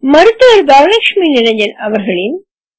மருத்துவர் வரலட்சுமி நிரஞ்சன் அவர்களின்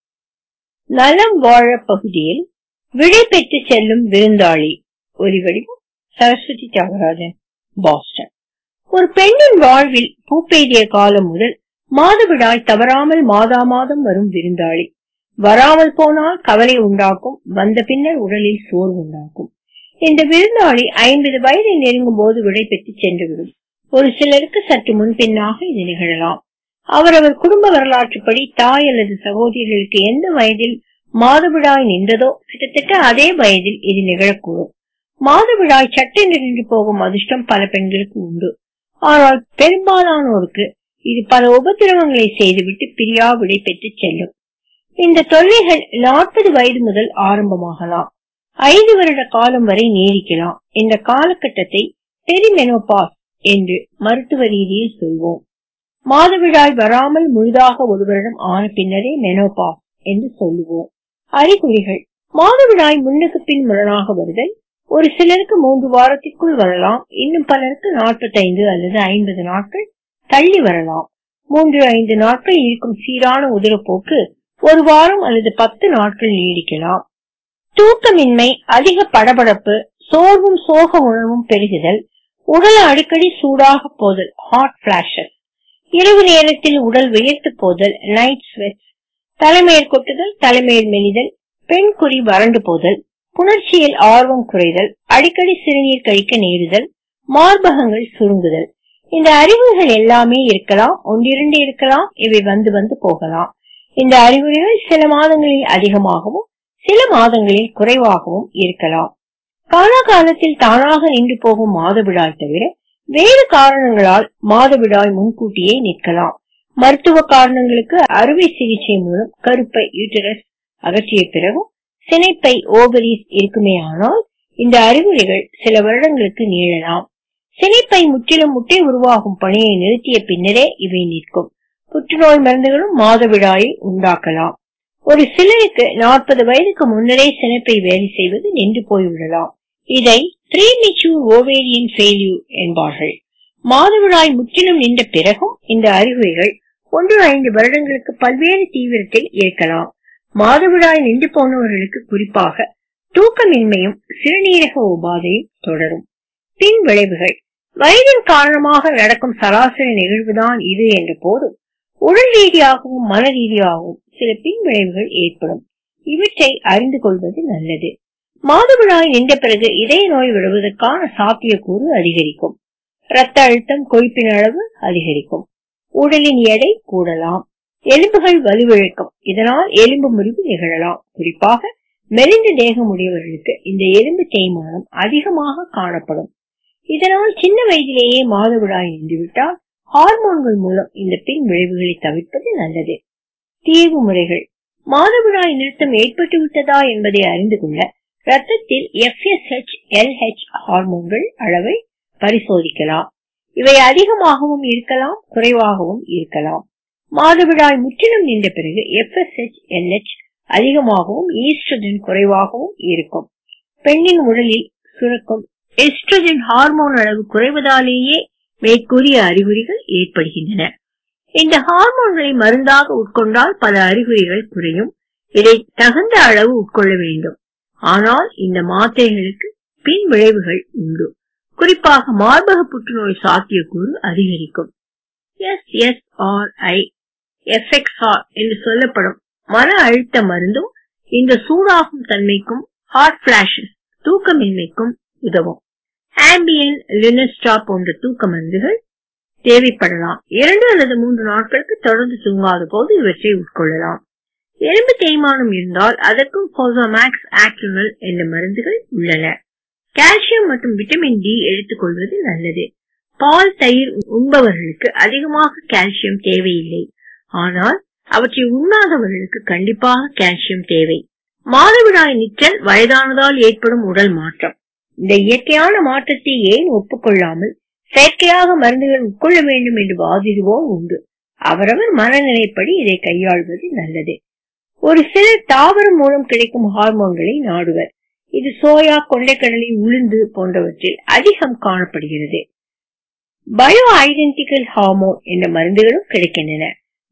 நலம் வாழ பகுதியில் விடை பெற்று செல்லும் விருந்தாளி ஒலிவடிவம் சரஸ்வதி தியாகராஜன் பாஸ்டன் ஒரு பெண்ணின் வாழ்வில் பூப்பெய்திய காலம் முதல் மாதவிடாய் தவறாமல் மாதா மாதம் வரும் விருந்தாளி வராமல் போனால் கவலை உண்டாக்கும் வந்த பின்னர் உடலில் சோர்வு உண்டாக்கும் இந்த விருந்தாளி ஐம்பது வயதை நெருங்கும் போது விடை பெற்று சென்றுவிடும் ஒரு சிலருக்கு சற்று முன்பின்னாக இது நிகழலாம் அவரவர் குடும்ப வரலாற்றுப்படி தாய் அல்லது சகோதரிகளுக்கு எந்த வயதில் மாதவிடாய் நின்றதோ கிட்டத்தட்ட அதே வயதில் இது நிகழக்கூடும் மாதவிடாய் சட்டென்று நின்று போகும் அதிர்ஷ்டம் பல பெண்களுக்கு உண்டு ஆனால் பெரும்பாலானோருக்கு இது பல உபதிரவங்களை செய்துவிட்டு பிரியா விடை பெற்று செல்லும் இந்த தொல்லைகள் நாற்பது வயது முதல் ஆரம்பமாகலாம் ஐந்து வருட காலம் வரை நீடிக்கலாம் இந்த காலகட்டத்தை பெரிமெனோபாஸ் என்று மருத்துவ ரீதியில் சொல்வோம் மாதவிடாய் வராமல் முழுதாக ஒரு வருடம் ஆன பின்னரே மெனோபாஸ் என்று சொல்லுவோம் அறிகுறிகள் மாதவிடாய் முன்னுக்கு பின் முரணாக வருதல் ஒரு சிலருக்கு மூன்று வாரத்திற்குள் வரலாம் இன்னும் பலருக்கு நாற்பத்தைந்து அல்லது ஐம்பது நாட்கள் தள்ளி வரலாம் மூன்று ஐந்து நாட்கள் இருக்கும் சீரான உதிரப்போக்கு ஒரு வாரம் அல்லது பத்து நாட்கள் நீடிக்கலாம் தூக்கமின்மை அதிக படபடப்பு சோர்வும் சோக உணர்வும் பெருகுதல் உடல் அடிக்கடி சூடாக போதல் ஹாட் பிளாஷஸ் இரவு நேரத்தில் உடல் வியர்த்து போதல் நைட் ஸ்வெட் தலைமையில் கொட்டுதல் தலைமையில் மெலிதல் பெண் குறி வறண்டு போதல் புணர்ச்சியில் ஆர்வம் குறைதல் அடிக்கடி சிறுநீர் கழிக்க நேருதல் மார்பகங்கள் சுருங்குதல் இந்த அறிகுறிகள் எல்லாமே இருக்கலாம் ஒன்றிரண்டு இருக்கலாம் இவை வந்து வந்து போகலாம் இந்த அறிகுறிகள் சில மாதங்களில் அதிகமாகவும் சில மாதங்களில் குறைவாகவும் இருக்கலாம் காலாகாலத்தில் தானாக நின்று போகும் மாதவிடாய் தவிர வேறு காரணங்களால் மாதவிடாய் முன்கூட்டியே நிற்கலாம் மருத்துவ காரணங்களுக்கு அறுவை சிகிச்சை மூலம் கருப்பை யூட்டரஸ் அகற்றிய பிறகும் சினைப்பை ஓவரிஸ் இருக்குமே ஆனால் இந்த அறிகுறிகள் சில வருடங்களுக்கு நீளலாம் சினைப்பை முற்றிலும் முட்டை உருவாகும் பணியை நிறுத்திய பின்னரே இவை நிற்கும் புற்றுநோய் மருந்துகளும் மாதவிடாயை உண்டாக்கலாம் ஒரு சிலருக்கு நாற்பது வயதுக்கு முன்னரே சினைப்பை வேலை செய்வது நின்று போய்விடலாம் இதை ப்ரீமெச்சூர் ஓவேரியன் ஃபெயில்யூர் என்பார்கள் மாதவிடாய் முற்றிலும் நின்ற பிறகும் இந்த அறிகுறிகள் ஒன்று ஐந்து வருடங்களுக்கு பல்வேறு தீவிரத்தில் இருக்கலாம் மாதவிடாய் நின்று போனவர்களுக்கு குறிப்பாக தூக்கமின்மையும் சிறுநீரக உபாதையும் தொடரும் பின் விளைவுகள் வயதின் காரணமாக நடக்கும் சராசரி நிகழ்வுதான் இது என்ற போதும் உடல் ரீதியாகவும் மன ரீதியாகவும் சில பின் விளைவுகள் ஏற்படும் இவற்றை அறிந்து கொள்வது நல்லது மாதவிடாய் நின்ற பிறகு இதய நோய் விடுவதற்கான சாத்தியக்கூறு அதிகரிக்கும் இரத்த அழுத்தம் கொழுப்பின் அளவு அதிகரிக்கும் உடலின் எடை கூடலாம் எலும்புகள் வலுவிழக்கும் இதனால் எலும்பு முறிவு நிகழலாம் குறிப்பாக மெலிந்த தேகம் உடையவர்களுக்கு இந்த எலும்பு தேய்மானம் அதிகமாக காணப்படும் இதனால் சின்ன வயதிலேயே மாதவிடாய் நின்றுவிட்டால் ஹார்மோன்கள் மூலம் இந்த பின் விளைவுகளை தவிர்ப்பது நல்லது தீர்வு முறைகள் மாதவிடாய் நிறுத்தம் ஏற்பட்டு விட்டதா என்பதை அறிந்து கொள்ள ரத்தத்தில் எஃப்எஸ்ஹெச் எல்ஹெச் ஹார்மோன்கள் அளவை பரிசோதிக்கலாம் இவை அதிகமாகவும் இருக்கலாம் குறைவாகவும் இருக்கலாம் மாதவிடாய் முற்றிலும் நின்ற பிறகு எஃப்எஸ்ஹெச் எல்ஹெச் அதிகமாகவும் ஈஸ்ட்ரஜன் குறைவாகவும் இருக்கும் பெண்ணின் உடலில் சுரக்கும் எஸ்ட்ரஜன் ஹார்மோன் அளவு குறைவதாலேயே மேற்கூறிய அறிகுறிகள் ஏற்படுகின்றன இந்த ஹார்மோன்களை மருந்தாக உட்கொண்டால் பல அறிகுறிகள் குறையும் இதை தகுந்த அளவு உட்கொள்ள வேண்டும் ஆனால் இந்த மாத்திரைகளுக்கு பின் விளைவுகள் உண்டு குறிப்பாக மார்பக புற்றுநோய் சாத்தியக்கூறு அதிகரிக்கும் S S R I FXR என்று சொல்லப்படும் மன அழுத்த மருந்தும் இந்த சூடாகும் தன்மைக்கும் ஹார்ட் பிளாஷஸ் தூக்கமின்மைக்கும் உதவும் ஆம்பியன் லினஸ்டா போன்ற தூக்க மருந்துகள் தேவைப்படலாம் இரண்டு அல்லது மூன்று நாட்களுக்கு தொடர்ந்து தூங்காத போது இவற்றை உட்கொள்ளலாம் எலும்பு தேய்மானம் இருந்தால் அதற்கும் போசோமேக்ஸ் ஆக்டினல் என்ற மருந்துகள் உள்ளன கால்சியம் மற்றும் விட்டமின் டி எடுத்துக்கொள்வது நல்லது பால் தயிர் உண்பவர்களுக்கு அதிகமாக கால்சியம் தேவையில்லை ஆனால் அவற்றை உண்ணாதவர்களுக்கு கண்டிப்பாக கால்சியம் தேவை மாதவிடாய் நிற்றல் வயதானதால் ஏற்படும் உடல் மாற்றம் இந்த இயற்கையான மாற்றத்தை ஏன் ஒப்புக்கொள்ளாமல் செயற்கையாக மருந்துகள் உட்கொள்ள வேண்டும் என்று வாதிடுவோர் உண்டு அவரவர் மனநிலைப்படி இதை கையாள்வது நல்லது ஒரு சிலர் தாவரம் மூலம் கிடைக்கும் ஹார்மோன்களை நாடுவர் இது சோயா கொண்டைக்கடலை உளுந்து போன்றவற்றில் அதிகம் காணப்படுகிறது பயோ ஐடென்டிக்கல் ஹார்மோன் என்ற மருந்துகளும் கிடைக்கின்றன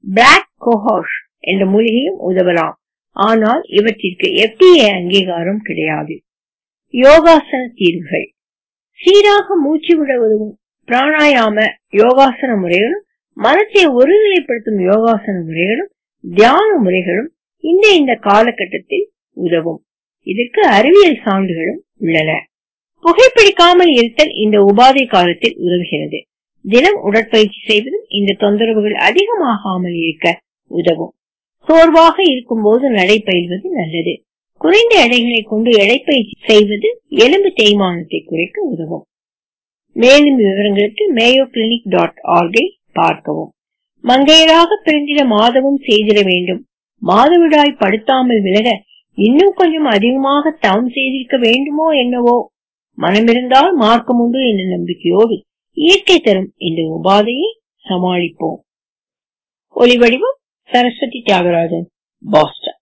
பிளாக் கோஹாஷ் என்ற மூலிகையும் உதவலாம் ஆனால் இவற்றிற்கு எஃப்டிஏ அங்கீகாரம் கிடையாது யோகாசன தீர்வுகள் சீராக மூச்சு விட உதவும் பிராணாயாம யோகாசன முறைகளும் மனத்தை ஒருநிலைப்படுத்தும் யோகாசன முறைகளும் தியான முறைகளும் இந்த இந்த காலகட்டத்தில் உதவும் இதற்கு அறிவியல் சான்றுகளும் உள்ளன புகைப்பிடிக்காமல் இருத்தல் இந்த உபாதை காலத்தில் உதவுகிறது தினம் உடற்பயிற்சி செய்வதும் இந்த தொந்தரவுகள் அதிகமாகாமல் இருக்க உதவும் சோர்வாக இருக்கும் போது நடைபயில்வது நல்லது குறைந்த எடைகளை கொண்டு எடைப்பயிற்சி செய்வது எலும்பு தேய்மானத்தை குறைக்க உதவும் மேலும் விவரங்களுக்கு மேயோ கிளினிக் டாட் ஆர்கை பார்க்கவும் மங்கையராக பிறந்திட மாதமும் செய்திட வேண்டும் மாதவிடாய் படுத்தாமல் விலக இன்னும் கொஞ்சம் அதிகமாக தவம் செய்திருக்க வேண்டுமோ என்னவோ மனமிருந்தால் மார்க்கம் உண்டு என்ற நம்பிக்கையோடு இயற்கை தரும் இந்த உபாதையை சமாளிப்போம் ஒலிவடிவம் சரஸ்வதி தியாகராஜன் பாஸ்டன்